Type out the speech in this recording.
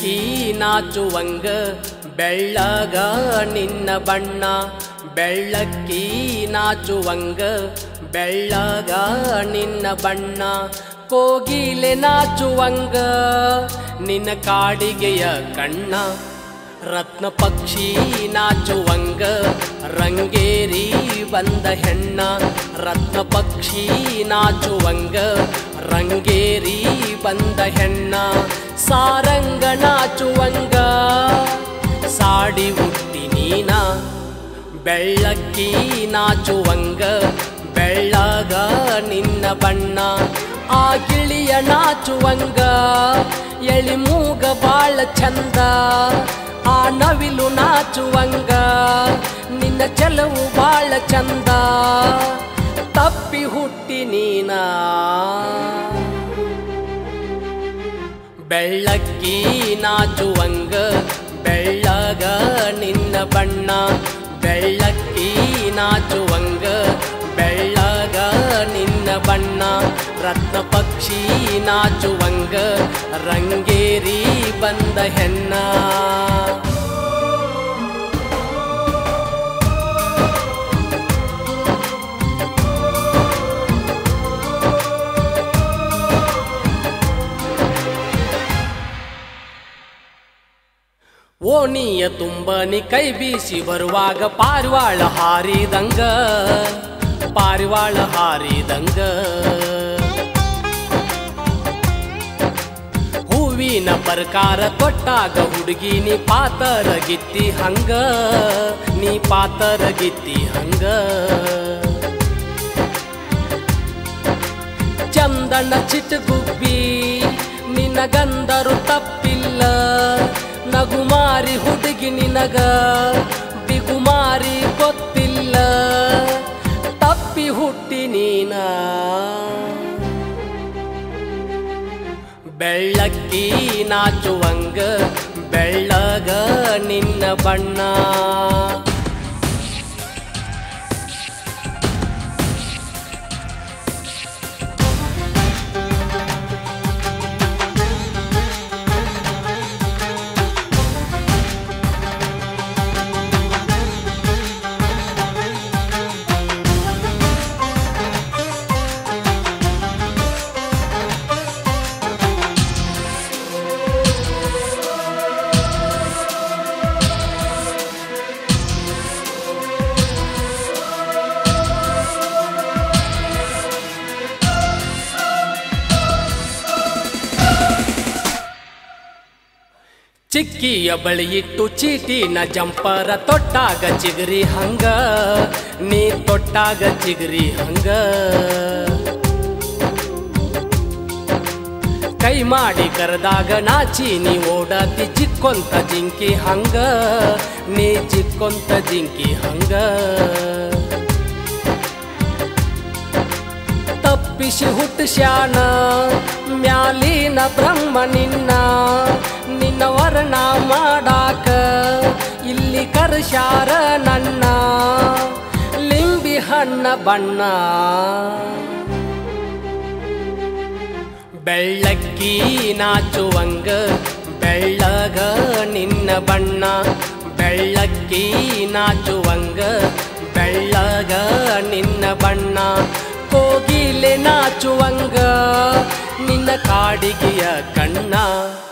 ಬೆಳ್ಳಕ್ಕಿ ನಾಚುವಂಗ ಬೆಳ್ಳಗ ನಿನ್ನ ಬಣ್ಣ ಬೆಳ್ಳಕ್ಕಿ ನಾಚುವಂಗ ಬೆಳ್ಳಗ ನಿನ್ನ ಬಣ್ಣ ಕೋಗಿಲೆ ನಾಚುವಂಗ ನಿನ್ನ ಕಾಡಿಗೆಯ ಕಣ್ಣ ರತ್ನ ಪಕ್ಷಿ ನಾಚುವಂಗ ರಂಗೇರಿ ಬಂದ ಹೆಣ್ಣ ರತ್ನ ಪಕ್ಷಿ ನಾಚುವಂಗ ರಂಗೇರಿ ಬಂದ ಹೆಣ್ಣ ಸಾರಂಗ ನಾಚುವಂಗ ಸಾಡಿ ಹುಟ್ಟಿ ನೀನ ಬೆಳ್ಳಕ್ಕಿ ನಾಚುವಂಗ ಬೆಳ್ಳಗ ನಿನ್ನ ಬಣ್ಣ ಆ ಗಿಳಿಯ ನಾಚುವಂಗ ಎಳಿ ಮೂಗ ಬಾಳ ಚಂದ ಆ ನವಿಲು ನಾಚುವಂಗ ನಿನ್ನ ಚೆಲವು ಬಾಳ ಚಂದ ತಪ್ಪಿ ಹುಟ್ಟಿ ನೀನ ಬೆಳ್ಳಕ್ಕಿ ನಾಚುವಂಗ ಬೆಳ್ಳಗ ನಿನ್ನ ಬಣ್ಣ ಬೆಳ್ಳಕ್ಕಿ ನಾಚುವಂಗ ಬೆಳ್ಳಗ ನಿನ್ನ ಬಣ್ಣ ರತ್ನ ಪಕ್ಷಿ ನಾಚುವಂಗ ರಂಗೇರಿ ಬಂದ ಹೆಣ್ಣ ಓಣಿಯ ತುಂಬನಿ ಕೈ ಬೀಸಿ ಬರುವಾಗ ಪಾರಿವಾಳ ಹಾರಿದಂಗ ಪಾರಿವಾಳ ಹಾರಿದಂಗ ಹೂವಿನ ಪ್ರಕಾರ ತೊಟ್ಟಾಗ ಹುಡುಗಿ ನೀ ಪಾತರ ಗಿತ್ತಿ ಹಂಗ ನೀ ಪಾತರ ಗಿತ್ತಿ ಹಂಗ ಚಂದನ ಚಿಟಗುಬ್ಬಿ ನಿನ್ನ ಗಂಧರು ತಪ್ಪಿಲ್ಲ ನಗುಮಾರಿ ಹುಡುಗಿ ನಿನಗ ಬಿಗುಮಾರಿ ಗೊತ್ತಿಲ್ಲ ತಪ್ಪಿ ಹುಟ್ಟಿ ನೀನ ಬೆಳ್ಳಕ್ಕಿ ನಾಚುವಂಗ ಬೆಳ್ಳಗ ನಿನ್ನ ಬಣ್ಣ ಚಿಕ್ಕಿಯ ಬಳಿ ಇಟ್ಟು ಚೀಟಿನ ಜಂಪರ ತೊಟ್ಟಾಗ ಚಿಗರಿ ಹಂಗ ನೀ ತೊಟ್ಟಾಗ ಚಿಗರಿ ಹಂಗ ಕೈ ಮಾಡಿ ಕರೆದಾಗ ನಾಚಿ ನೀ ಓಡಾತಿ ಚಿಕ್ಕೊಂತ ಜಿಂಕಿ ಹಂಗ ನೀ ಚಿಕ್ಕೊಂತ ಜಿಂಕಿ ಹಂಗ ತಪ್ಪಿಸಿ ಹುಟ್ಟಿಸ್ಯಾನ ಮ್ಯಾಲಿನ ಬ್ರಹ್ಮ ನಿನ್ನ ನಿನ್ನ ವರ್ಣ ಮಾಡಾಕ ಇಲ್ಲಿ ಕರ್ಶ್ಯಾರ ನನ್ನ ಲಿಂಬಿ ಹಣ್ಣ ಬಣ್ಣ ಬೆಳ್ಳಕ್ಕಿ ನಾಚುವಂಗ ಬೆಳ್ಳಗ ನಿನ್ನ ಬಣ್ಣ ಬೆಳ್ಳಕ್ಕಿ ನಾಚುವಂಗ ಬೆಳ್ಳಗ ನಿನ್ನ ಬಣ್ಣ ಕೋಗಿಲೆ ನಾಚುವಂಗ ನಿನ್ನ ಕಾಡಿಗೆಯ ಕಣ್ಣ